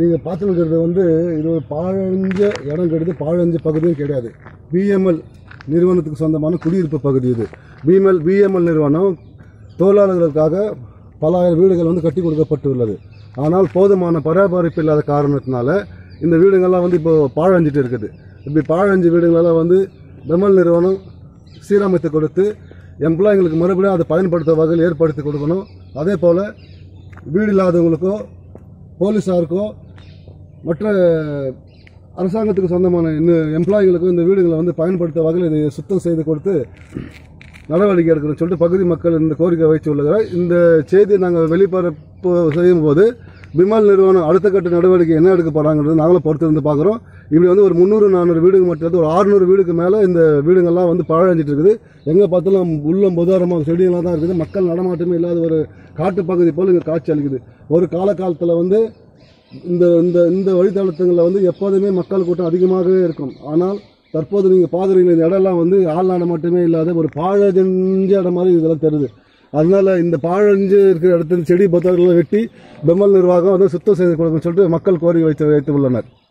நீங்கள் பார்த்துருக்கிறது வந்து இது ஒரு பாழஞ்ச இடம் கிடையாது பாழஞ்ச பகுதியும் கிடையாது பிஎம்எல் நிறுவனத்துக்கு சொந்தமான குடியிருப்பு பகுதி இது பிஎம்எல் பிஎம்எல் நிறுவனம் தொழிலாளர்களுக்காக பல ஆயிரம் வீடுகள் வந்து கட்டி கொடுக்கப்பட்டுள்ளது ஆனால் போதுமான பராமரிப்பு இல்லாத காரணத்தினால இந்த வீடுங்கள்லாம் வந்து இப்போ பாழஞ்சிட்டு இருக்குது இப்படி பாழஞ்சு வீடுங்களெல்லாம் வந்து பெமல் நிறுவனம் சீரமைத்து கொடுத்து எம்ப்ளாய்களுக்கு மறுபடியும் அதை பயன்படுத்த வகையில் ஏற்படுத்தி கொடுக்கணும் அதே போல் வீடு இல்லாதவங்களுக்கோ போலீஸாருக்கோ மற்ற அரசாங்கத்துக்கு சொந்தமான இந்த எம்ப்ளாய்களுக்கும் இந்த வீடுகளை வந்து பயன்படுத்த வகையில் இதை சுத்தம் செய்து கொடுத்து நடவடிக்கை எடுக்கணும்னு சொல்லிட்டு பகுதி மக்கள் இந்த கோரிக்கை வைத்து உள்ளார் இந்த செய்தியை நாங்கள் வெளிப்பரப்பு செய்யும் போது பிமல் நிறுவனம் அடுத்த கட்ட நடவடிக்கை என்ன எடுக்க போகிறாங்கிறது நாங்களும் பொறுத்திருந்து பார்க்குறோம் இப்படி வந்து ஒரு முந்நூறு நானூறு வீடுக்கு மட்டும் இல்லாத ஒரு ஆறுநூறு வீடுக்கு மேலே இந்த வீடுங்கள்லாம் வந்து பழஞ்சிட்டு இருக்குது எங்கே பார்த்தாலும் உள்ளம் புதாரமாக செடிகளாக தான் இருக்குது மக்கள் நடமாட்டமே இல்லாத ஒரு காட்டுப்பகுதி போல் இங்கே காட்சி அளிக்குது ஒரு காலகாலத்தில் வந்து இந்த இந்த இந்த வழித்தளத்துங்களில் வந்து எப்போதுமே மக்கள் கூட்டம் அதிகமாகவே இருக்கும் ஆனால் தற்போது நீங்கள் பார்க்குறீங்க இந்த இடம்லாம் வந்து ஆள்நாடு மட்டுமே இல்லாத ஒரு பாழஞ்ச இடம் மாதிரி இதெல்லாம் தெரியுது அதனால இந்த பாழஞ்சு இருக்கிற இடத்துல செடி பொத்தாக்கெல்லாம் வெட்டி பெம்மல் நிர்வாகம் வந்து சுத்தம் செய்து கொடுக்கணும்னு சொல்லிட்டு மக்கள் கோரிக்கை வைத்து வைத்து உள்ளனர்